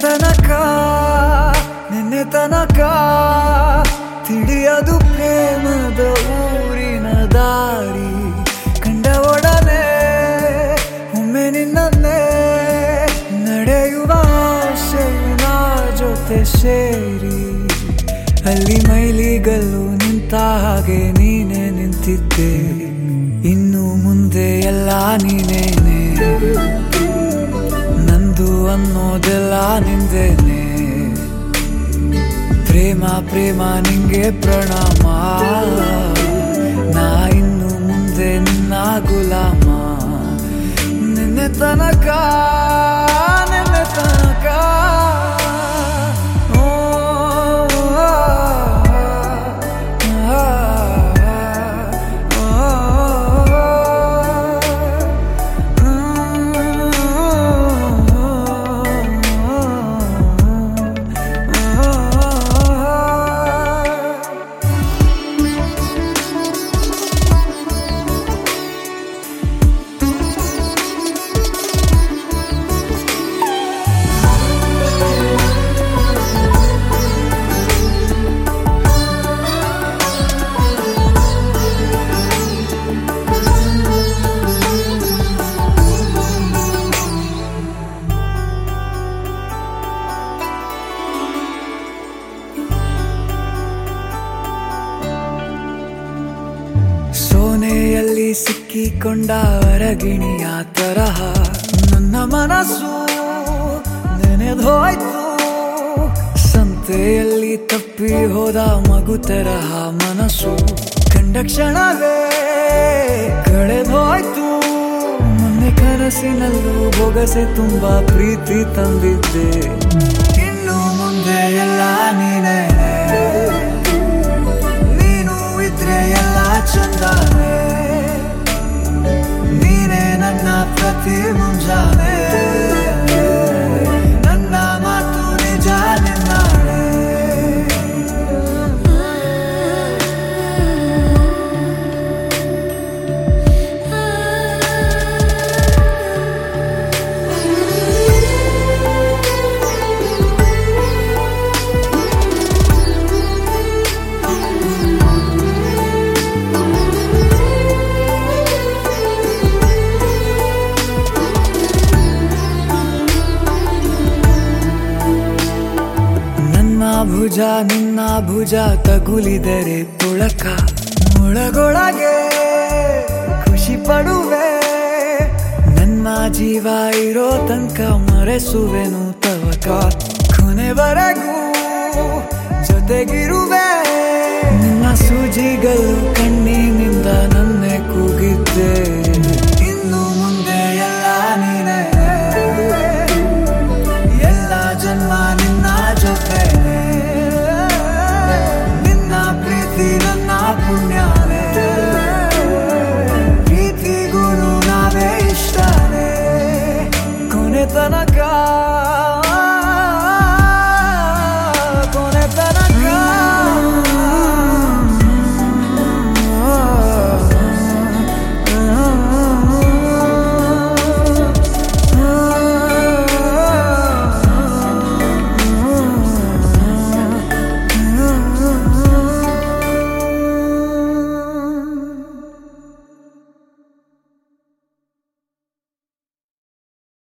ತನಕ ನಿನ್ನೆ ತನಕ ತಿಳಿಯದು ಪ್ರೇಮದ ಊರಿನ ದಾರಿ ಕಂಡ ಒಡನೆ ಒಮ್ಮೆ ನಿನ್ನನ್ನೇ ನಡೆಯುವ ಆಸೆಯ ಜೊತೆ ಸೇರಿ ಅಲ್ಲಿ ಮೈಲಿಗಲ್ಲು ನಿಂತ ಹಾಗೆ ನೀನೆ ನಿಂತಿದ್ದೆ ಇನ್ನು ಮುಂದೆ ಎಲ್ಲ ನೀನೇನೆ ನಂದು ಅನ್ನೋದೆಲ್ಲ ನಿಂದೇನೆ ಪ್ರೇಮ ಪ್ರೇಮ ನಿಂಗೆ ಪ್ರಣಾಮ ನಾ ಇನ್ನು ಮುಂದೆ ನಿನ್ನ ಗುಲಾಮ ನಿನ್ನೆ ತನಕ ನಿನ್ನೆ ತನಕ ಓ, ಆ, ಆ, ಆ ಸೋನೆಯಲ್ಲಿ ಸಿಕ್ಕಿಕೊಂಡ ಅರಗಿಣಿಯ ತರಹ ನನ್ನ ಮನಸ್ಸು ನೆನೆದೋಯ್ತು ಸಂತೆಯಲ್ಲಿ ತಪ್ಪಿ ಹೋದ ಮಗು ತರಹ ಮನಸ್ಸು ಕಂಡ ಕ್ಷಣವೇ ಕಳೆದೋಯ್ತು ಮೊನ್ನೆ ಕನಸಿನಲ್ಲೂ ಬೊಗಸೆ ತುಂಬಾ ಪ್ರೀತಿ ತಂದಿದ್ದೆ ಇನ್ನು ಮುಂದೆ ಎಲ್ಲ ನೀನೇ ನೀನು ಇದ್ರೆ ಎಲ್ಲ ಚಂದಾನೆ ನೀನೇ ನನ್ನ ಪ್ರತಿ ಮುಂಜಾನೆ ನನ್ನ ಮಾತು ನಿಜ ನಿನ್ನಾಳೆ ನನ್ನ ಭುಜ ನಿನ್ನ ಭುಜ ತಗುಲಿದರೆ ತುಳಕ ಮುಳಗೊಳಗೆ ಖುಷಿ ಪಡುವೆ ನನ್ನ ಜೀವ ಇರೋ ತನಕ ಮರೆಸುವೆನು ತವಕ ಕೊನೆವರೆಗೂ ಜೊತೆಗಿರುವೆ ನಿನ್ನ ಸೂಜಿಗಳು ಕಣ್ಣಿನಿಂದ ನನ್ನೆ ಕೂಗಿದ್ದೆ